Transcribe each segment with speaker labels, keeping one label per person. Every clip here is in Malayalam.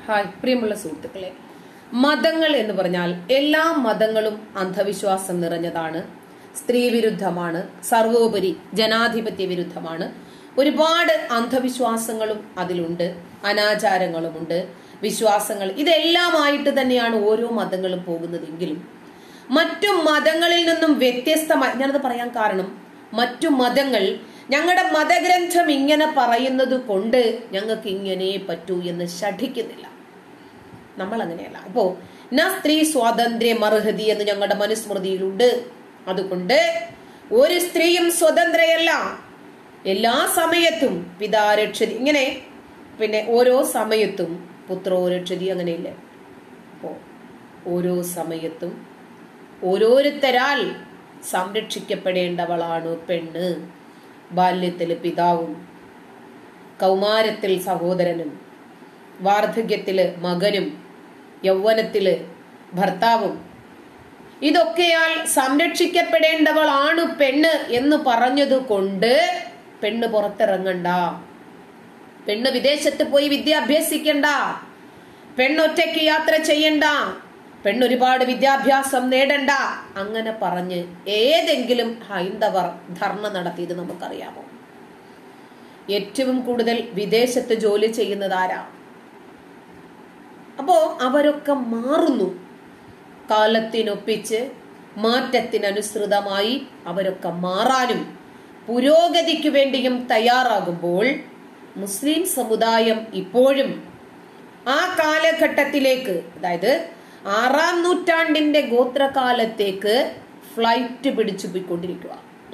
Speaker 1: ഹായ് പ്രിയമുള്ള സുഹൃത്തുക്കളെ മതങ്ങൾ എന്ന് പറഞ്ഞാൽ എല്ലാ മതങ്ങളും അന്ധവിശ്വാസം നിറഞ്ഞതാണ് സ്ത്രീ വിരുദ്ധമാണ് സർവോപരി ജനാധിപത്യ വിരുദ്ധമാണ് ഒരുപാട് അന്ധവിശ്വാസങ്ങളും അതിലുണ്ട് അനാചാരങ്ങളുമുണ്ട് വിശ്വാസങ്ങൾ ഇതെല്ലാമായിട്ട് തന്നെയാണ് ഓരോ മതങ്ങളും പോകുന്നതെങ്കിലും മറ്റു മതങ്ങളിൽ നിന്നും വ്യത്യസ്തമായി ഞാനത് പറയാൻ കാരണം മറ്റു മതങ്ങൾ ഞങ്ങളുടെ മതഗ്രന്ഥം ഇങ്ങനെ പറയുന്നത് കൊണ്ട് ഞങ്ങൾക്ക് ഇങ്ങനെ പറ്റൂ എന്ന് ശഠിക്കുന്നില്ല നമ്മൾ അങ്ങനെയല്ല ഇപ്പോ ന സ്ത്രീ സ്വാതന്ത്ര്യം അർഹതി എന്ന് ഞങ്ങളുടെ മനുസ്മൃതിയിലുണ്ട് അതുകൊണ്ട് ഒരു സ്ത്രീയും സ്വതന്ത്രയല്ല എല്ലാ സമയത്തും പിതാ രക്ഷതി ഇങ്ങനെ പിന്നെ ഓരോ സമയത്തും പുത്രോ രക്ഷതി അങ്ങനെയില്ലേ അപ്പോ ഓരോ സമയത്തും ഓരോരുത്തരാൽ സംരക്ഷിക്കപ്പെടേണ്ടവളാണ് പെണ്ണ് ബാല്യത്തിൽ പിതാവും കൗമാരത്തിൽ സഹോദരനും വാർദ്ധക്യത്തില് മകനും യൗവനത്തില് ഭർത്താവും ഇതൊക്കെയാൽ സംരക്ഷിക്കപ്പെടേണ്ടവളാണ് പെണ്ണ് എന്ന് പറഞ്ഞത് കൊണ്ട് പെണ്ണ് പുറത്തിറങ്ങണ്ട പെണ്ണ് വിദേശത്ത് പോയി വിദ്യ അഭ്യസിക്കണ്ട പെണ്ണൊറ്റയ്ക്ക് യാത്ര ചെയ്യണ്ട പെണ്ണൊരുപാട് വിദ്യാഭ്യാസം നേടണ്ട അങ്ങനെ പറഞ്ഞ് ഏതെങ്കിലും ഹൈന്ദവർ ധർണ നടത്തിയത് നമുക്കറിയാമോ ഏറ്റവും കൂടുതൽ വിദേശത്ത് ജോലി ചെയ്യുന്നത് ആരാ അപ്പോ അവരൊക്കെ മാറുന്നു കാലത്തിനൊപ്പിച്ച് മാറ്റത്തിനനുസൃതമായി അവരൊക്കെ മാറാനും പുരോഗതിക്ക് വേണ്ടിയും തയ്യാറാകുമ്പോൾ മുസ്ലിം സമുദായം ഇപ്പോഴും ആ കാലഘട്ടത്തിലേക്ക് അതായത് ആറാം നൂറ്റാണ്ടിന്റെ ഗോത്രകാലത്തേക്ക് ഫ്ലൈറ്റ് പിടിച്ചു പോയിക്കൊണ്ടിരിക്കുക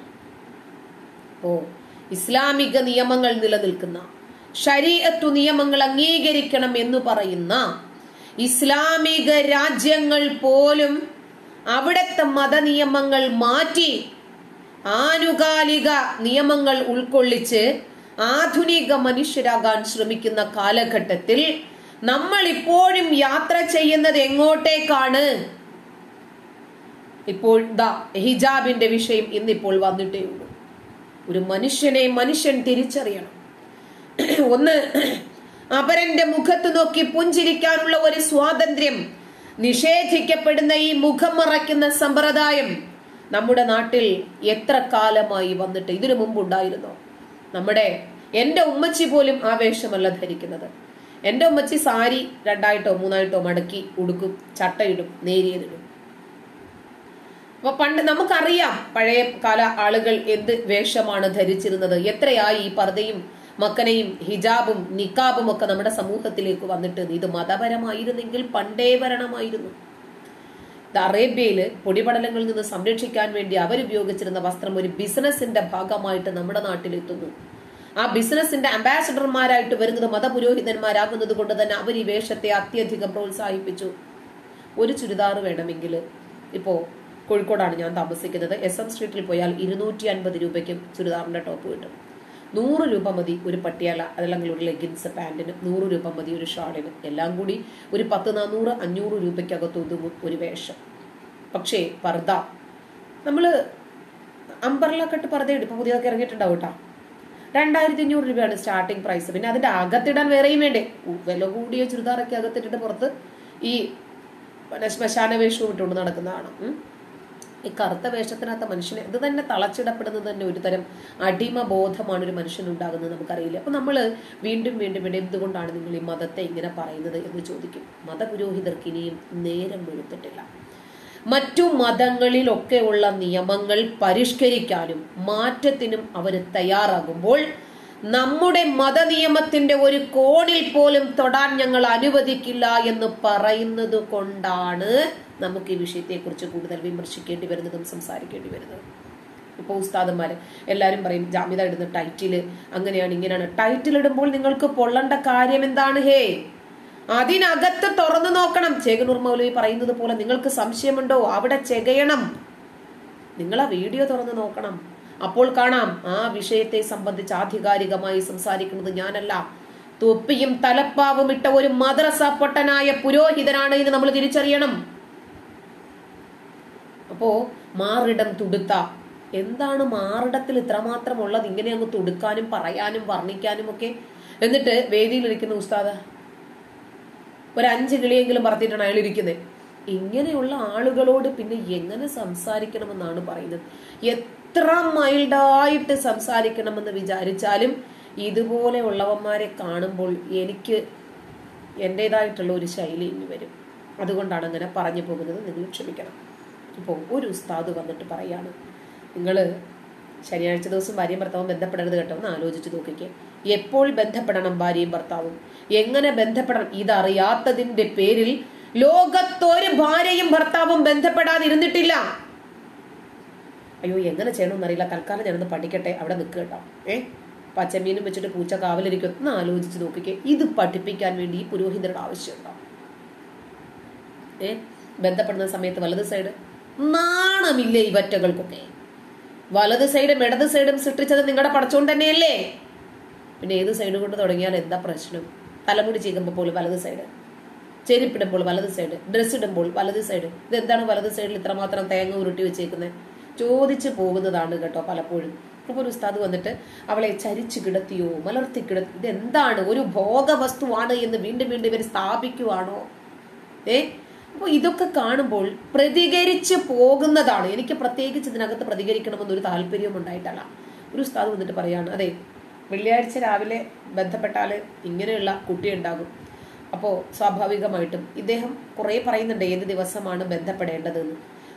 Speaker 1: ഓ ഇസ്ലാമിക നിയമങ്ങൾ നിലനിൽക്കുന്ന ശരീഅത്തു നിയമങ്ങൾ അംഗീകരിക്കണം എന്ന് പറയുന്ന ഇസ്ലാമിക രാജ്യങ്ങൾ പോലും അവിടുത്തെ മതനിയമങ്ങൾ മാറ്റി ആനുകാലിക നിയമങ്ങൾ ഉൾക്കൊള്ളിച്ച് ആധുനിക മനുഷ്യരാകാൻ ശ്രമിക്കുന്ന കാലഘട്ടത്തിൽ നമ്മൾ ഇപ്പോഴും യാത്ര ചെയ്യുന്നത് എങ്ങോട്ടേക്കാണ് ഇപ്പോൾ ദാ ഹിജാബിന്റെ വിഷയം ഇന്നിപ്പോൾ വന്നിട്ടേ ഉള്ളൂ ഒരു മനുഷ്യനെ മനുഷ്യൻ തിരിച്ചറിയണം ഒന്ന് അപരന്റെ മുഖത്ത് നോക്കി പുഞ്ചിരിക്കാനുള്ള ഒരു സ്വാതന്ത്ര്യം നിഷേധിക്കപ്പെടുന്ന ഈ മുഖം മറയ്ക്കുന്ന സമ്പ്രദായം നമ്മുടെ നാട്ടിൽ എത്ര കാലമായി വന്നിട്ട് ഇതിനു മുമ്പ് ഉണ്ടായിരുന്നോ നമ്മുടെ എന്റെ ഉമ്മച്ചി പോലും ആവേശമല്ല ധരിക്കുന്നത് എന്റെ ഉമ്മച്ചി സാരി രണ്ടായിട്ടോ മൂന്നായിട്ടോ മടക്കി ഉടുക്കും ചട്ടയിടും നേരിയതിടും അപ്പൊ പണ്ട് നമുക്കറിയാം പഴയ കാല ആളുകൾ എന്ത് വേഷമാണ് ധരിച്ചിരുന്നത് എത്രയായി ഈ പർദ്ദയും മക്കനയും ഹിജാബും നിക്കാബും ഒക്കെ നമ്മുടെ സമൂഹത്തിലേക്ക് വന്നിട്ട് ഇത് മതപരമായിരുന്നെങ്കിൽ പണ്ടേ വരണമായിരുന്നു ഇത് അറേബ്യയില് പൊടിപടലങ്ങളിൽ നിന്ന് സംരക്ഷിക്കാൻ വേണ്ടി അവരുപയോഗിച്ചിരുന്ന വസ്ത്രം ഒരു ബിസിനസിന്റെ ഭാഗമായിട്ട് നമ്മുടെ നാട്ടിലെത്തുന്നു ആ ബിസിനസിന്റെ അംബാസഡർമാരായിട്ട് വരുന്നത് മതപുരോഹിതന്മാരാകുന്നത് കൊണ്ട് തന്നെ അവർ ഈ വേഷത്തെ അത്യധികം പ്രോത്സാഹിപ്പിച്ചു ഒരു ചുരിദാർ വേണമെങ്കിൽ ഇപ്പോ കോഴിക്കോടാണ് ഞാൻ താമസിക്കുന്നത് എസ് എം സ്ട്രീറ്റിൽ പോയാൽ ഇരുന്നൂറ്റി അൻപത് രൂപയ്ക്ക് ചുരിദാറിന്റെ ടോപ്പ് കിട്ടും നൂറ് രൂപ മതി ഒരു പട്ടിയാല അതല്ലെങ്കിൽ ഒരു ലെഗിൻസ് പാന്റിന് നൂറ് രൂപ മതി ഒരു ഷാളിന് എല്ലാം കൂടി ഒരു പത്ത് നാനൂറ് അഞ്ഞൂറ് രൂപയ്ക്കകത്ത് ഒതുങ്ങും ഒരു വേഷം പക്ഷേ പർദ്ദ നമ്മള് അമ്പർല കട്ട് പർദ്ദ ഇപ്പൊ പുതിയതൊക്കെ ഇറങ്ങിയിട്ടുണ്ടാവും കേട്ടോ രണ്ടായിരത്തി അഞ്ഞൂറ് രൂപയാണ് സ്റ്റാർട്ടിംഗ് പ്രൈസ് പിന്നെ അതിന്റെ അകത്തിടാൻ വേറെയും വേണ്ടേ വില കൂടിയ ചുരിദാറൊക്കെ അകത്തിട്ടിട്ട് പുറത്ത് ഈ പിന്നെ ശ്മശാന വേഷവും ഇട്ടുകൊണ്ട് നടക്കുന്നതാണ് ഉം. ഈ കറുത്ത വേഷത്തിനകത്ത മനുഷ്യനെ ഇത് തന്നെ തളച്ചിടപ്പെടുന്നത് തന്നെ ഒരു തരം അടിമ ബോധമാണ് ഒരു മനുഷ്യനുണ്ടാകുന്നത് നമുക്കറിയില്ല അപ്പൊ നമ്മൾ വീണ്ടും വീണ്ടും വീണ്ടും എന്തുകൊണ്ടാണ് നിങ്ങൾ ഈ മതത്തെ ഇങ്ങനെ പറയുന്നത് എന്ന് ചോദിക്കും മതപുരോഹിതർക്ക് ഇനിയും നേരം വെളുത്തിട്ടില്ല മറ്റു മതങ്ങളിലൊക്കെ ഉള്ള നിയമങ്ങൾ പരിഷ്കരിക്കാനും മാറ്റത്തിനും അവർ തയ്യാറാകുമ്പോൾ നമ്മുടെ മതനിയമത്തിന്റെ ഒരു കോണിൽ പോലും തൊടാൻ ഞങ്ങൾ അനുവദിക്കില്ല എന്ന് പറയുന്നത് കൊണ്ടാണ് നമുക്ക് ഈ വിഷയത്തെക്കുറിച്ച് കൂടുതൽ വിമർശിക്കേണ്ടി വരുന്നതും സംസാരിക്കേണ്ടി വരുന്നതും ഇപ്പോൾ ഉസ്താദന്മാര് എല്ലാവരും പറയും ജാമ്യത ഇടുന്ന ടൈറ്റില് അങ്ങനെയാണ് ഇങ്ങനെയാണ് ടൈറ്റിൽ ഇടുമ്പോൾ നിങ്ങൾക്ക് പൊള്ളേണ്ട കാര്യം എന്താണ് ഹേ അതിനകത്ത് തുറന്നു നോക്കണം ചേകനൂർ മൗലവി പറയുന്നത് പോലെ നിങ്ങൾക്ക് സംശയമുണ്ടോ അവിടെ ചെകയണം നിങ്ങൾ ആ വീഡിയോ തുറന്നു നോക്കണം അപ്പോൾ കാണാം ആ വിഷയത്തെ സംബന്ധിച്ച് ആധികാരികമായി സംസാരിക്കുന്നത് ഞാനല്ല തൊപ്പിയും തലപ്പാവും ഇട്ട ഒരു മദ്രസ പൊട്ടനായ പുരോഹിതനാണ് എന്ന് നമ്മൾ തിരിച്ചറിയണം അപ്പോ മാറിടം തുടുത്ത എന്താണ് മാറിടത്തിൽ ഇത്രമാത്രം ഉള്ളത് ഇങ്ങനെ അങ്ങ് തുടുക്കാനും പറയാനും വർണ്ണിക്കാനും ഒക്കെ എന്നിട്ട് വേദിയിലിരിക്കുന്ന ഉസ്താദ് ഒരു അഞ്ച് കിളിയെങ്കിലും പറത്തിയിട്ടാണ് അയാൾ ഇരിക്കുന്നത് ഇങ്ങനെയുള്ള ആളുകളോട് പിന്നെ എങ്ങനെ സംസാരിക്കണമെന്നാണ് പറയുന്നത് എത്ര മൈൽഡായിട്ട് സംസാരിക്കണമെന്ന് വിചാരിച്ചാലും ഇതുപോലെ ഉള്ളവന്മാരെ കാണുമ്പോൾ എനിക്ക് എൻ്റെതായിട്ടുള്ള ഒരു ശൈലി ഇനി വരും അതുകൊണ്ടാണ് അങ്ങനെ പറഞ്ഞു പോകുന്നത് നിങ്ങൾ ക്ഷമിക്കണം ഇപ്പോൾ ഒരു ഉസ്താദ് വന്നിട്ട് പറയാണ് നിങ്ങൾ ശനിയാഴ്ച ദിവസം ഭാര്യയും ഭർത്താവും ബന്ധപ്പെടരുത് കേട്ടോ എന്ന് ആലോചിച്ച് നോക്കിക്കേ എപ്പോൾ ബന്ധപ്പെടണം ഭാര്യയും ഭർത്താവും എങ്ങനെ ബന്ധപ്പെടണം ഇതറിയാത്തതിന്റെ പേരിൽ ലോകത്തൊരു ഭാര്യയും ഭർത്താവും ബന്ധപ്പെടാതിരുന്നിട്ടില്ല അയ്യോ എങ്ങനെ ചെയ്യണമെന്നറിയില്ല തൽക്കാലം ഞാനൊന്ന് പഠിക്കട്ടെ അവിടെ നിൽക്കുക കേട്ടോ ഏ പച്ചമീനും വെച്ചിട്ട് പൂച്ച കാവലിരിക്കും ഒന്ന് ആലോചിച്ച് നോക്കിക്കേ ഇത് പഠിപ്പിക്കാൻ വേണ്ടി ഈ പുരോഹിതരുടെ ആവശ്യമുണ്ടോ ഏ ബന്ധപ്പെടുന്ന സമയത്ത് വലത് സൈഡ് നാണമില്ലേ ഇവറ്റകൾക്കൊക്കെ വലത് സൈഡും ഇടത് സൈഡും സൃഷ്ടിച്ചത് നിങ്ങളുടെ പടച്ചോണ്ട് തന്നെയല്ലേ പിന്നെ ഏത് സൈഡ് കൊണ്ട് തുടങ്ങിയാൽ എന്താ പ്രശ്നം തലമുടി ചീകുമ്പോൾ പോലും വലത് സൈഡ് ചെരുപ്പിടുമ്പോൾ വലത് സൈഡ് ഡ്രസ്സ് ഇടുമ്പോൾ വലത് സൈഡ് ഇത് എന്താണ് വലത് സൈഡിൽ ഇത്രമാത്രം തേങ്ങ ഉരുട്ടി വെച്ചേക്കുന്നത് ചോദിച്ചു പോകുന്നതാണ് കേട്ടോ പലപ്പോഴും അപ്പോൾ ഒരു ഉസ്താദ് വന്നിട്ട് അവളെ ചരിച്ചു കിടത്തിയോ മലർത്തി കിടത്തി ഇത് എന്താണ് ഒരു ഭോഗവസ്തുവാണ് എന്ന് വീണ്ടും വീണ്ടും ഇവർ സ്ഥാപിക്കുവാണോ ഏ അപ്പോൾ ഇതൊക്കെ കാണുമ്പോൾ പ്രതികരിച്ച് പോകുന്നതാണ് എനിക്ക് പ്രത്യേകിച്ച് ഇതിനകത്ത് പ്രതികരിക്കണമെന്നൊരു താല്പര്യവും ഉണ്ടായിട്ടല്ല ഒരു ഉസ്താദ് വന്നിട്ട് പറയാണ് അതെ വെള്ളിയാഴ്ച രാവിലെ ബന്ധപ്പെട്ടാൽ ഇങ്ങനെയുള്ള കുട്ടി ഉണ്ടാകും അപ്പോൾ സ്വാഭാവികമായിട്ടും ഇദ്ദേഹം കുറേ പറയുന്നുണ്ട് ഏത് ദിവസമാണ് ബന്ധപ്പെടേണ്ടതെന്ന്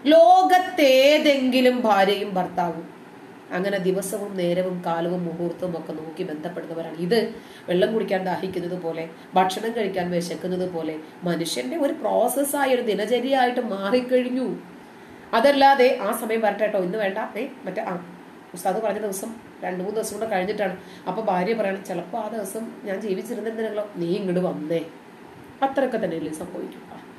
Speaker 1: ലോകത്തേതെങ്കിലും ഭാര്യയും ഭർത്താവും അങ്ങനെ ദിവസവും നേരവും കാലവും മുഹൂർത്തവും ഒക്കെ നോക്കി ബന്ധപ്പെടുന്നവരാണ് ഇത് വെള്ളം കുടിക്കാൻ ദാഹിക്കുന്നത് പോലെ ഭക്ഷണം കഴിക്കാൻ വിശക്കുന്നത് പോലെ മനുഷ്യന്റെ ഒരു പ്രോസസ്സായ ഒരു ദിനചര്യയായിട്ട് മാറിക്കഴിഞ്ഞു അതല്ലാതെ ആ സമയം വരട്ടെ കേട്ടോ ഇന്ന് വേണ്ട ഏ മറ്റേ ആ ഉസ്താദ് പറഞ്ഞ ദിവസം രണ്ടു മൂന്ന് ദിവസം കൂടെ കഴിഞ്ഞിട്ടാണ് അപ്പൊ ഭാര്യ പറയണം ചിലപ്പോൾ ആ ദിവസം ഞാൻ ജീവിച്ചിരുന്നിരുന്നല്ലോ നീ ഇങ്ങോട്ട് വന്നേ അത്രയൊക്കെ തന്നെയല്ലേ സംഭവിക്കും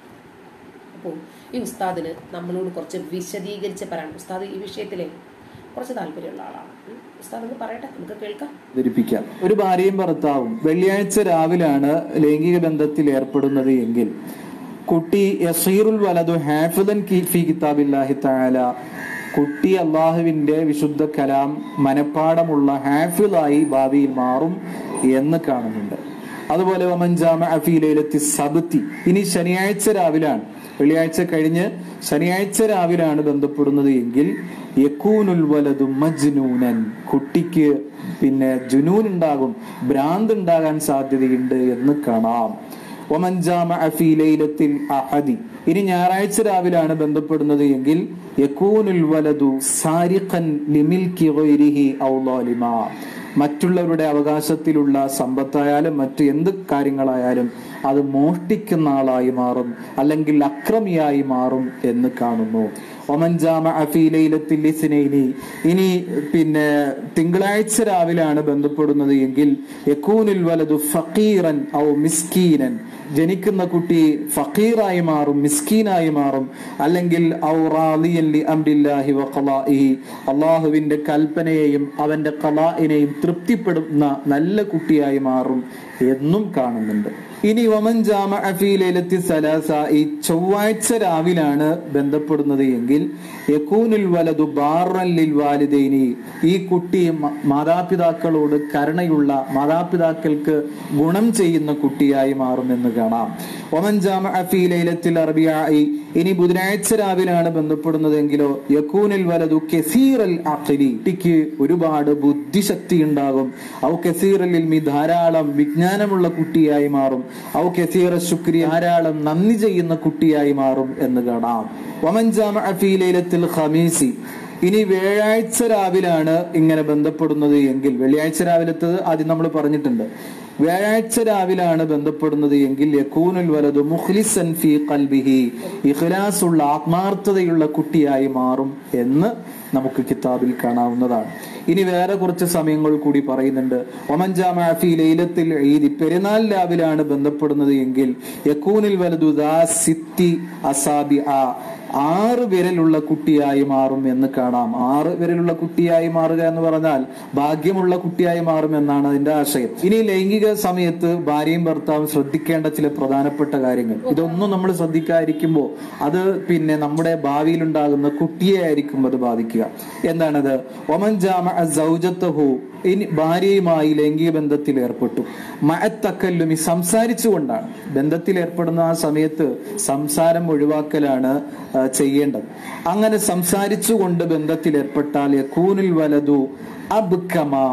Speaker 1: അപ്പോൾ ഈ ഉസ്താദിന് നമ്മളോട് കുറച്ച് വിശദീകരിച്ച് പറയാൻ ഉസ്താദ് ഈ വിഷയത്തിലെ കുറച്ച് താല്പര്യമുള്ള ആളാണ് ഉം. ഉസ്താദ് ഒന്ന് പറയട്ടെ നമുക്ക് കേൾക്കാം
Speaker 2: ധരിപ്പിക്കാം ഒരു ഭാര്യയും ഭർത്താവും വെള്ളിയാഴ്ച രാവിലാണ് ലൈംഗിക ബന്ധത്തിൽ ഏർപ്പെടുന്നത് എങ്കിൽ കുട്ടി യസീറുൽ വലതു ഹാഫിദൻ കി- ഫി കിതാബില്ലാഹി തആല കുട്ടി അള്ളാഹുവിന്റെ വിശുദ്ധ കലാം മനപ്പാടമുള്ള ഹാഫിദായി ഭാവിയിൽ മാറും എന്ന് കാണുന്നുണ്ട് അതുപോലെ വമൻജാമ അഫീലത്തി സബത്തി ഇനി ശനിയാഴ്ച രാവിലാണ് വെള്ളിയാഴ്ച കഴിഞ്ഞ് ശനിയാഴ്ച രാവിലാണ് ബന്ധപ്പെടുന്നത് എങ്കിൽ യക്കൂനുൽ വലതു മജ്നൂനൻ കുട്ടിക്ക് പിന്നെ ജുനൂൻ ഉണ്ടാകും ഭ്രാന്ത് ഉണ്ടാകാൻ സാധ്യതയുണ്ട് എന്ന് കാണാം ഒമൻജാമ അഫീലത്തിൽ അഹദി ഇനി ഞായറാഴ്ച രാവിലാണ് ബന്ധപ്പെടുന്നത് എങ്കിൽ യക്കൂനുൽ വലതു സാരിഖൻ ലിമിൽക്കി ഗൈരിഹി ഔ ളാലിമ മറ്റുള്ളവരുടെ അവകാശത്തിലുള്ള സമ്പത്തായാലും മറ്റു എന്ത് കാര്യങ്ങളായാലും അത് മോഷ്ടിക്കുന്ന ആളായി മാറും അല്ലെങ്കിൽ അക്രമിയായി മാറും എന്ന് കാണുന്നു ഒമൻജാമ അഫീലയിലത്തിൽ ഇസ്നൈനി ഇനി പിന്നെ തിങ്കളാഴ്ച രാവിലാണ് ബന്ധപ്പെടുന്നത് എങ്കിൽ യക്കൂനുൽ വലതു ഫക്കീറൻ ഔ മിസ്കീനൻ ജനിക്കുന്ന കുട്ടി ഫക്കീറായി മാറും മിസ്കീനായി മാറും അല്ലെങ്കിൽ ഔ റാദിയൻ ലി അംരില്ലാഹി വ ഖളാഇഹി അള്ളാഹുവിന്റെ കൽപ്പനയെയും അവന്റെ ഖലാഇനെയും തൃപ്തിപ്പെടുന്ന നല്ല കുട്ടിയായി മാറും എന്നും കാണുന്നുണ്ട് ഇനി വമൻ ജാമ അഫീലത്തി സലാസ ഈ ചൊവ്വാഴ്ച രാവിലാണ് ബന്ധപ്പെടുന്നത് എങ്കിൽ യക്കൂനുൽ വലതു ബാറൻ ലിൽ വാലിദൈനി ഈ കുട്ടി മ- മാതാപിതാക്കളോട് കരുണയുള്ള മാതാപിതാക്കൾക്ക് ഗുണം ചെയ്യുന്ന കുട്ടിയായി മാറുമെന്ന് കാണാം ഒമൻ ജാമ അഫീലത്തിൽ അറബിയായി ഇനി ബുധനാഴ്ച രാവിലാണ് ബന്ധപ്പെടുന്നതെങ്കിലോ യക്കൂനിൽ വലതു കെസീറൽ അഖിലി കുട്ടിക്ക് ഒരുപാട് ബുദ്ധിശക്തി ഉണ്ടാകും ഔ കെസീറൽ ഇൽമി ധാരാളം വിജ്ഞാനമുള്ള കുട്ടിയായി മാറും ഔ കെസീറ ശുക്രി ധാരാളം നന്ദി ചെയ്യുന്ന കുട്ടിയായി മാറും എന്ന് കാണാം ഒമൻ ജാമ അഫീലത്തിൽ ഖമീസി ഇനി വ്യാഴാഴ്ച രാവിലാണ് ഇങ്ങനെ ബന്ധപ്പെടുന്നത് എങ്കിൽ വെള്ളിയാഴ്ച രാവിലത്തത് ആദ്യം നമ്മൾ പറഞ്ഞിട്ടുണ്ട് വ്യാഴാഴ്ച രാവിലാണ് ബന്ധപ്പെടുന്നത് എങ്കിൽ യക്കൂനുൽ വലതു മുഖ്ലിസൻ ഫി ഖൽബിഹി ഇഖ്ലാസുള്ള ആത്മാർത്ഥതയുള്ള കുട്ടിയായി മാറും എന്ന് നമുക്ക് കിതാബിൽ കാണാവുന്നതാണ് ഇനി വേറെ കുറച്ച് സമയങ്ങൾ കൂടി പറയുന്നുണ്ട് ഒമൻ ജാമ ഫി ലൈലത്തിൽ ഈദ് പെരുന്നാൾ രാവിലാണ് ബന്ധപ്പെടുന്നത് എങ്കിൽ യക്കൂനിൽ വലതു ദാ സിത്തി അസാബി ആ ആറ് വിരലുള്ള കുട്ടിയായി മാറും എന്ന് കാണാം ആറ് വിരലുള്ള കുട്ടിയായി മാറുക എന്ന് പറഞ്ഞാൽ ഭാഗ്യമുള്ള കുട്ടിയായി മാറും എന്നാണ് അതിന്റെ ആശയം ഇനി ലൈംഗിക സമയത്ത് ഭാര്യയും ഭർത്താവും ശ്രദ്ധിക്കേണ്ട ചില പ്രധാനപ്പെട്ട കാര്യങ്ങൾ ഇതൊന്നും നമ്മൾ ശ്രദ്ധിക്കാതിരിക്കുമ്പോൾ അത് പിന്നെ നമ്മുടെ ഭാവിയിൽ ഉണ്ടാകുന്ന കുട്ടിയെ ആയിരിക്കും അത് ബാധിക്കുക എന്താണത് ഒമൻ ജാമ സൗജത്തഹു ഇനി ഭാര്യയുമായി ലൈംഗിക ബന്ധത്തിൽ ഏർപ്പെട്ടു മഅത്തക്കല്ലുമി സംസാരിച്ചുകൊണ്ടാണ് ബന്ധത്തിൽ ഏർപ്പെടുന്ന ആ സമയത്ത് സംസാരം ഒഴിവാക്കലാണ് ആ, ചെയ്യേണ്ടത് അങ്ങനെ സംസാരിച്ചുകൊണ്ട് ബന്ധത്തിൽ ഏർപ്പെട്ടാൽ യക്കൂനിൽ വലതു അബ്കമാ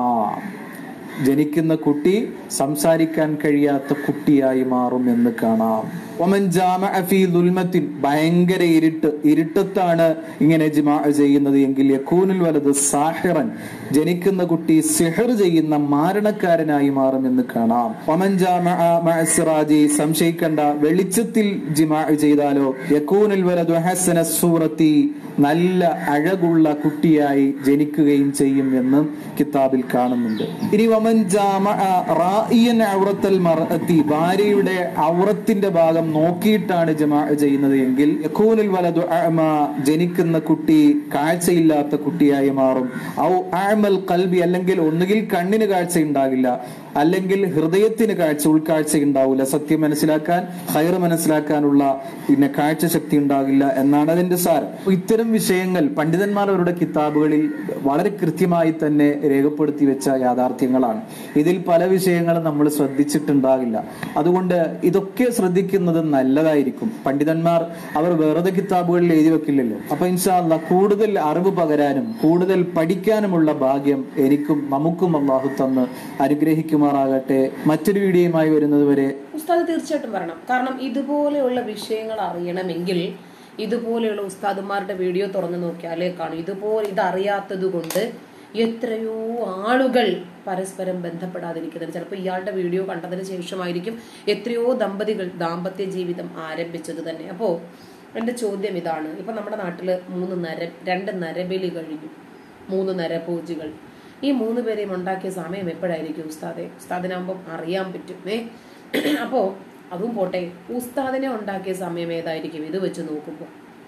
Speaker 2: ജനിക്കുന്ന കുട്ടി സംസാരിക്കാൻ കഴിയാത്ത കുട്ടിയായി മാറും എന്ന് കാണാം ഒമൻ ജാമഅ ഫീ ദുൽമത്തിൻ ഭയങ്കര ഇരുട്ട് ഇരുട്ടത്താണ് ഇങ്ങനെ ജിമാ ചെയ്യുന്നത് എങ്കിൽ യക്കൂനുൽ വലത് സാഹിറൻ ജനിക്കുന്ന കുട്ടി സിഹർ ചെയ്യുന്ന മാരണക്കാരനായി മാറും എന്ന് കാണാം ഒമൻ ജാമഅ മഅ സിറാജി സംശയിക്കണ്ട വെളിച്ചത്തിൽ ജിമാ ചെയ്താലോ യക്കൂനുൽ വലതു ഹസന സൂറത്തി നല്ല അഴകുള്ള കുട്ടിയായി ജനിക്കുകയും ചെയ്യും എന്ന് കിതാബിൽ കാണുന്നുണ്ട് ഇനി വമൻ ജാമഅ റായിയൻ ഔറത്തൽ മർഅത്തി ഭാര്യയുടെ ഔറത്തിന്റെ ഭാഗം നോക്കിയിട്ടാണ് ജമാ ചെയ്യുന്നത് എങ്കിൽ യഖൂനുൽ വലതു അഅമ ജനിക്കുന്ന കുട്ടി കാഴ്ചയില്ലാത്ത കുട്ടിയായി മാറും ഔ അഅമൽ കൽബി അല്ലെങ്കിൽ ഒന്നുകിൽ കണ്ണിന് കാഴ്ച ഉണ്ടാകില്ല അല്ലെങ്കിൽ ഹൃദയത്തിന് കാഴ്ച ഉൾക്കാഴ്ച ഉണ്ടാവില്ല സത്യം മനസ്സിലാക്കാൻ ഹൈർ മനസ്സിലാക്കാനുള്ള പിന്നെ കാഴ്ച ശക്തി ഉണ്ടാകില്ല എന്നാണ് അതിന്റെ സാരം ഇത്തരം വിഷയങ്ങൾ പണ്ഡിതന്മാർ അവരുടെ കിതാബുകളിൽ വളരെ കൃത്യമായി തന്നെ രേഖപ്പെടുത്തി വെച്ച യാഥാർത്ഥ്യങ്ങളാണ് ഇതിൽ പല വിഷയങ്ങളും നമ്മൾ ശ്രദ്ധിച്ചിട്ടുണ്ടാകില്ല അതുകൊണ്ട് ഇതൊക്കെ ശ്രദ്ധിക്കുന്നത് നല്ലതായിരിക്കും പണ്ഡിതന്മാർ അവർ വെറുതെ കിതാബുകളിൽ എഴുതി വെക്കില്ലല്ലോ അപ്പൊ ഇൻഷാല്ല കൂടുതൽ അറിവ് പകരാനും കൂടുതൽ പഠിക്കാനുമുള്ള ഭാഗ്യം എനിക്കും നമുക്കും അള്ളാഹു തന്ന് അനുഗ്രഹിക്കുമാറാകട്ടെ മറ്റൊരു വീഡിയോയുമായി വരുന്നത് വരെ
Speaker 1: ഉസ്താദ് തീർച്ചയായിട്ടും വരണം കാരണം ഇതുപോലെയുള്ള വിഷയങ്ങൾ അറിയണമെങ്കിൽ ഇതുപോലെയുള്ള ഉസ്താദുമാരുടെ വീഡിയോ തുറന്നു നോക്കിയാലേ കാണും ഇതുപോലെ ഇതറിയാത്തത് കൊണ്ട് എത്രയോ ആളുകൾ പരസ്പരം ബന്ധപ്പെടാതിരിക്കുന്നത് ചിലപ്പോൾ ഇയാളുടെ വീഡിയോ കണ്ടതിന് ശേഷമായിരിക്കും എത്രയോ ദമ്പതികൾ ദാമ്പത്യ ജീവിതം ആരംഭിച്ചത് തന്നെ അപ്പോൾ എൻ്റെ ചോദ്യം ഇതാണ് ഇപ്പം നമ്മുടെ നാട്ടിൽ മൂന്ന് നര രണ്ട് നരബലി കഴിഞ്ഞു മൂന്ന് നരപൂജികൾ ഈ മൂന്ന് പേരെയും ഉണ്ടാക്കിയ സമയം എപ്പോഴായിരിക്കും ഉസ്താദെ ഉസ്താദിനാകുമ്പം അറിയാൻ പറ്റും ഏ അപ്പോൾ അതും പോട്ടെ ഉസ്താദിനെ ഉണ്ടാക്കിയ സമയം ഏതായിരിക്കും ഇത് വെച്ച് നോക്കുമ്പോൾ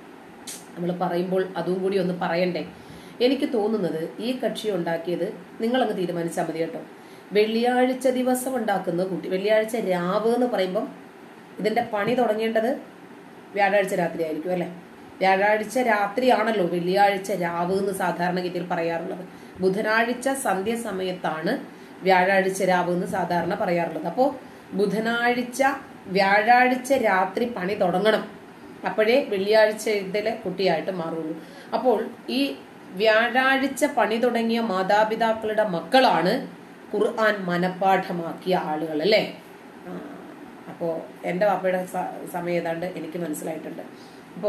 Speaker 1: നമ്മൾ പറയുമ്പോൾ അതും കൂടി ഒന്ന് പറയണ്ടേ എനിക്ക് തോന്നുന്നത് ഈ കക്ഷി ഉണ്ടാക്കിയത് നിങ്ങളങ്ങ് തീരുമാനിച്ചാൽ മതി കേട്ടോ വെള്ളിയാഴ്ച ദിവസം ഉണ്ടാക്കുന്ന കുട്ടി വെള്ളിയാഴ്ച രാവ് എന്ന് പറയുമ്പം ഇതിന്റെ പണി തുടങ്ങേണ്ടത് വ്യാഴാഴ്ച രാത്രി ആയിരിക്കും അല്ലെ വ്യാഴാഴ്ച രാത്രിയാണല്ലോ വെള്ളിയാഴ്ച രാവ് എന്ന് സാധാരണഗതിയിൽ പറയാറുള്ളത് ബുധനാഴ്ച സന്ധ്യ സമയത്താണ് വ്യാഴാഴ്ച രാവ് എന്ന് സാധാരണ പറയാറുള്ളത് അപ്പോൾ ബുധനാഴ്ച വ്യാഴാഴ്ച രാത്രി പണി തുടങ്ങണം അപ്പോഴേ വെള്ളിയാഴ്ച ഇതിലെ കുട്ടിയായിട്ട് മാറുള്ളൂ അപ്പോൾ ഈ വ്യാഴാഴ്ച പണി തുടങ്ങിയ മാതാപിതാക്കളുടെ മക്കളാണ് ഖുർആൻ മനഃപ്പാഠമാക്കിയ ആളുകൾ അല്ലേ ആ, അപ്പോ എൻ്റെ വാപ്പയുടെ സ- സമയം ഏതാണ്ട് എനിക്ക് മനസ്സിലായിട്ടുണ്ട് അപ്പോ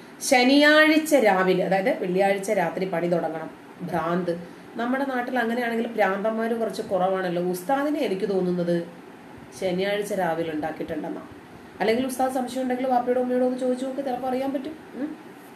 Speaker 1: ശനിയാഴ്ച രാവിലെ അതായത് വെള്ളിയാഴ്ച രാത്രി പണി തുടങ്ങണം ഭ്രാന്ത് നമ്മുടെ നാട്ടിൽ അങ്ങനെയാണെങ്കിൽ ഭ്രാന്തന്മാർ കുറച്ച് കുറവാണല്ലോ ഉസ്താദിനെ എനിക്ക് തോന്നുന്നത് ശനിയാഴ്ച രാവിലെ ഉണ്ടാക്കിയിട്ടുണ്ടെന്നാ അല്ലെങ്കിൽ ഉസ്താദ് സംശയം ഉണ്ടെങ്കിൽ വാപ്പയോടോ ഉമ്മയോടോ ഒന്ന് ചോദിച്ചു നോക്ക് ചിലപ്പോൾ അറിയാൻ പറ്റും ഉം.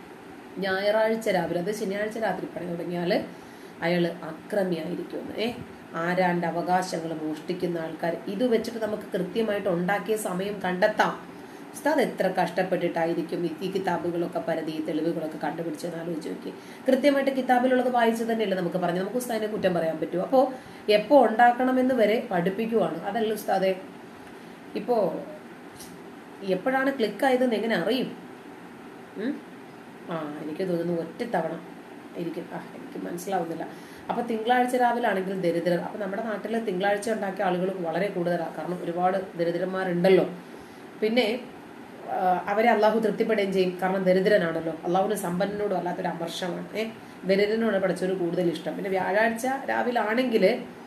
Speaker 1: ഞായറാഴ്ച രാവിലെ അത് ശനിയാഴ്ച രാത്രി പണി തുടങ്ങിയാൽ അയാൾ അക്രമിയായിരിക്കുമെന്ന് ഏ ആരാന്റെ അവകാശങ്ങൾ മോഷ്ടിക്കുന്ന ആൾക്കാർ ഇത് വെച്ചിട്ട് നമുക്ക് കൃത്യമായിട്ട് ഉണ്ടാക്കിയ സമയം കണ്ടെത്താം ഉസ്താദ് എത്ര കഷ്ടപ്പെട്ടിട്ടായിരിക്കും ഈ- ഈ കിതാബുകളൊക്കെ പരതി ഈ തെളിവുകളൊക്കെ കണ്ടുപിടിച്ചെന്ന് ആലോചിച്ച് നോക്കി കൃത്യമായിട്ട് കിതാബിലുള്ളത് വായിച്ചു തന്നെയല്ലേ നമുക്ക് പറഞ്ഞു നമുക്ക് ഉസ്താദിനെ കുറ്റം പറയാൻ പറ്റുമോ അപ്പോൾ എപ്പോൾ ഉണ്ടാക്കണമെന്ന് വരെ പഠിപ്പിക്കുവാണ് അതല്ല ഉസ്താദെ ഇപ്പോൾ എപ്പോഴാണ് ക്ലിക്ക് ആയതെന്ന് എങ്ങനെ അറിയും ഉം? ആ എനിക്ക് തോന്നുന്നു ഒറ്റ തവണ എനിക്ക് ആ എനിക്ക് മനസ്സിലാവുന്നില്ല അപ്പൊ തിങ്കളാഴ്ച രാവിലെ ആണെങ്കിൽ ദരിദ്രർ അപ്പൊ നമ്മുടെ നാട്ടിൽ തിങ്കളാഴ്ച ഉണ്ടാക്കിയ ആളുകൾ വളരെ കൂടുതലാണ് കാരണം ഒരുപാട് ദരിദ്രന്മാരുണ്ടല്ലോ പിന്നെ ആ, അവരെ അള്ളാഹു തൃപ്തിപ്പെടുകയും ചെയ്യും കാരണം ദരിദ്രനാണല്ലോ അള്ളാഹുവിന് സമ്പന്നനോടും അല്ലാത്തൊരു അമർഷമാണ് ഏഹ് ദരിദ്രനോട് പഠിച്ചൊരു കൂടുതൽ ഇഷ്ടം പിന്നെ വ്യാഴാഴ്ച രാവിലെ ആണെങ്കിൽ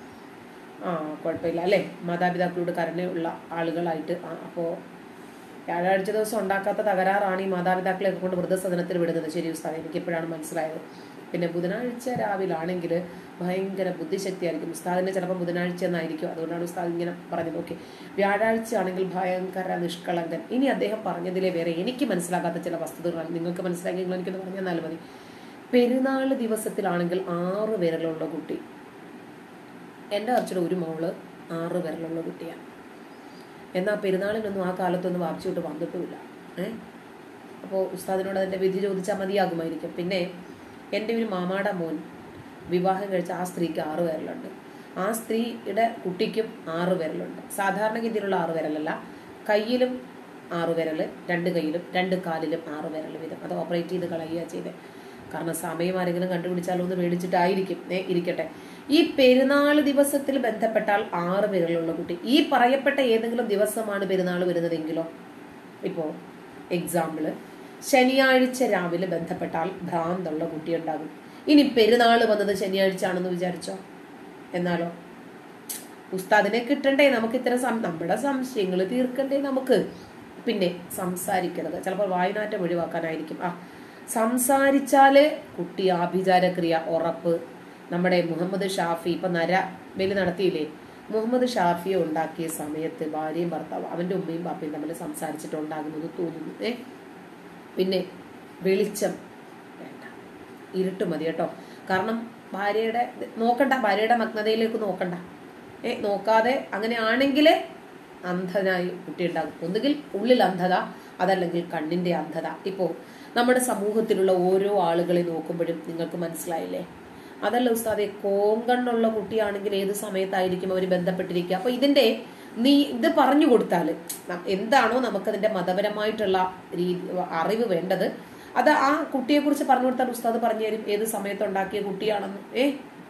Speaker 1: ആ കുഴപ്പമില്ല അല്ലേ മാതാപിതാക്കളോട് കരുണയുള്ള ആളുകളായിട്ട് ആ അപ്പോൾ വ്യാഴാഴ്ച ദിവസം ഉണ്ടാക്കാത്ത തകരാറാണ് ഈ മാതാപിതാക്കളെയൊക്കെ കൊണ്ട് വൃദ്ധസദനത്തിൽ വിടുന്നത് ശരി ഉസ്താദ് എനിക്ക് എപ്പോഴാണ് മനസ്സിലായത് പിന്നെ ബുധനാഴ്ച രാവിലെ ആണെങ്കിൽ ഭയങ്കര ബുദ്ധിശക്തിയായിരിക്കും ഉസ്താദിന് ചിലപ്പോൾ ബുധനാഴ്ച എന്നായിരിക്കും അതുകൊണ്ടാണ് ഉസ്താദ് ഇങ്ങനെ പറഞ്ഞത് ഓക്കെ വ്യാഴാഴ്ച ആണെങ്കിൽ ഭയങ്കര നിഷ്കളങ്കൻ ഇനി അദ്ദേഹം പറഞ്ഞതിലെ വേറെ എനിക്ക് മനസ്സിലാകാത്ത ചില വസ്തുതകളാണ് നിങ്ങൾക്ക് മനസ്സിലാക്കിയെങ്കിൽ എനിക്കൊന്ന് പറഞ്ഞു തന്നാൽ മതി പെരുന്നാൾ ദിവസത്തിലാണെങ്കിൽ ആറ് വിരലുള്ള കുട്ടി എൻ്റെ അച്ഛൻ്റെ ഒരു മോള് ആറ് വിരലുള്ള കുട്ടിയാണ് എന്നാൽ പെരുന്നാളിനൊന്നും ആ കാലത്തൊന്നും വാപ്പിച്ചോട്ട് വന്നിട്ടുമില്ല ഏ അപ്പോൾ ഉസ്താദിനോട് അതിൻ്റെ വിധി ചോദിച്ചാൽ മതിയാകുമായിരിക്കും പിന്നെ എൻ്റെ ഒരു മാമാടെ മോൻ വിവാഹം കഴിച്ച ആ സ്ത്രീക്ക് ആറ് വിരലുണ്ട് ആ സ്ത്രീയുടെ കുട്ടിക്കും ആറ് വിരലുണ്ട് സാധാരണഗതിയിലുള്ള ആറ് വിരലല്ല കയ്യിലും ആറ് വിരൽ രണ്ട് കയ്യിലും രണ്ട് കാലിലും ആറ് വിരൽ വീതം അത് ഓപ്പറേറ്റ് ചെയ്ത് കളയുക ചെയ്തത് കാരണം സമയം ആരെങ്കിലും കണ്ടുപിടിച്ചാലോ എന്ന് പേടിച്ചിട്ടായിരിക്കും ഏ ഇരിക്കട്ടെ ഈ പെരുന്നാൾ ദിവസത്തിൽ ബന്ധപ്പെട്ടാൽ ആറ് വിരലുള്ള കുട്ടി ഈ പറയപ്പെട്ട ഏതെങ്കിലും ദിവസമാണ് പെരുന്നാൾ വരുന്നതെങ്കിലോ ഇപ്പോ എക്സാമ്പിള് ശനിയാഴ്ച രാവിലെ ബന്ധപ്പെട്ടാൽ ഭ്രാന്തുള്ള കുട്ടി ഉണ്ടാകും ഇനി പെരുന്നാൾ വന്നത് ശനിയാഴ്ച ആണെന്ന് വിചാരിച്ചോ എന്നാലോ ഉസ്താദിനെ കിട്ടണ്ടേ നമുക്ക് ഇത്തരം സം- നമ്മുടെ സംശയങ്ങൾ തീർക്കണ്ടേ നമുക്ക് പിന്നെ സംസാരിക്കരുത് ചിലപ്പോൾ വായനാറ്റം ഒഴിവാക്കാനായിരിക്കും ആ സംസാരിച്ചാല് കുട്ടി ആഭിചാരക്രിയ ഉറപ്പ് നമ്മുടെ മുഹമ്മദ് ഷാഫി ഇപ്പൊ നര ബലി നടത്തിയില്ലേ മുഹമ്മദ് ഷാഫിയെ ഉണ്ടാക്കിയ സമയത്ത് ഭാര്യയും ഭർത്താവ് അവന്റെ ഉമ്മയും ബാപ്പയും തമ്മിൽ സംസാരിച്ചിട്ടുണ്ടാകുമെന്ന് തോന്നുന്നു ഏ പിന്നെ വെളിച്ചം വേണ്ട ഇരുട്ട് മതി കേട്ടോ കാരണം ഭാര്യയുടെ നോക്കണ്ട ഭാര്യയുടെ മഗ്നതയിലേക്ക് നോക്കണ്ട ഏ നോക്കാതെ അങ്ങനെ ആണെങ്കിൽ അന്ധനായി കുട്ടി ഉണ്ടാകും ഒന്നുകിൽ ഉള്ളിൽ അന്ധത അതല്ലെങ്കിൽ കണ്ണിന്റെ അന്ധത ഇപ്പോ നമ്മുടെ സമൂഹത്തിലുള്ള ഓരോ ആളുകളെ നോക്കുമ്പോഴും നിങ്ങൾക്ക് മനസ്സിലായില്ലേ അതല്ല ഉസ്താദെ കോങ്കണ്ണുള്ള കുട്ടിയാണെങ്കിൽ ഏത് സമയത്തായിരിക്കും അവർ ബന്ധപ്പെട്ടിരിക്കുക അപ്പൊ ഇതിന്റെ നീ ഇത് പറഞ്ഞു കൊടുത്താല് ന- എന്താണോ നമുക്കതിന്റെ മതപരമായിട്ടുള്ള രീതി അറിവ് വേണ്ടത് അത് ആ കുട്ടിയെ കുറിച്ച് പറഞ്ഞു കൊടുത്താൽ ഉസ്താദ് പറഞ്ഞു തരും ഏത് സമയത്ത് ഉണ്ടാക്കിയ കുട്ടിയാണെന്ന് ഏ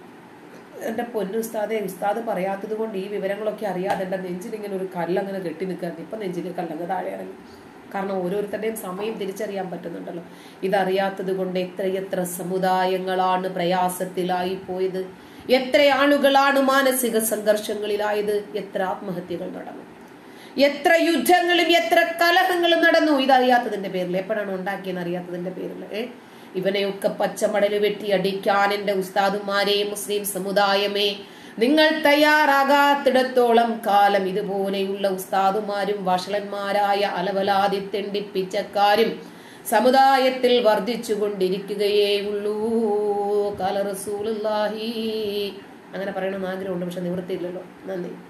Speaker 1: എന്റെ പൊന്നു ഉസ്താദെ ഉസ്താദ് പറയാത്തത് കൊണ്ട് ഈ വിവരങ്ങളൊക്കെ അറിയാതെ എന്റെ നെഞ്ചിൽ ഇങ്ങനെ ഒരു കല്ലങ്ങനെ കെട്ടി നിൽക്കാറുണ്ട് ഇപ്പൊ നെഞ്ചിൽ കല്ലങ്ങ് താഴെ ഇറങ്ങി കാരണം ഓരോരുത്തരുടെയും സമയം തിരിച്ചറിയാൻ പറ്റുന്നുണ്ടല്ലോ ഇതറിയാത്തത് കൊണ്ട് എത്രയെത്ര സമുദായങ്ങളാണ് പ്രയാസത്തിലായി പോയത് എത്ര ആളുകളാണ് മാനസിക സംഘർഷങ്ങളിലായത് എത്ര ആത്മഹത്യകൾ നടന്നു എത്ര യുദ്ധങ്ങളും എത്ര കലഹങ്ങളും നടന്നു ഇതറിയാത്തതിന്റെ പേരിൽ എപ്പോഴാണ് ഉണ്ടാക്കിയെന്ന് അറിയാത്തതിന്റെ പേരിൽ ഏ ഇവനെയൊക്കെ പച്ചമടല് വെട്ടി അടിക്കാൻ എന്റെ ഉസ്താദുമാരെയും മുസ്ലിം സമുദായമേ നിങ്ങൾ തയ്യാറാകാത്തിടത്തോളം കാലം ഇതുപോലെയുള്ള ഉസ്താദുമാരും വഷളന്മാരായ അലവലാതി തെണ്ടിപ്പിച്ചക്കാരും സമുദായത്തിൽ വർദ്ധിച്ചു കൊണ്ടിരിക്കുകയേ ഉള്ളൂ കാല റസൂലുള്ളാഹി അങ്ങനെ പറയണമെന്ന് ആഗ്രഹമുണ്ട് പക്ഷെ നിവൃത്തിയില്ലല്ലോ നന്ദി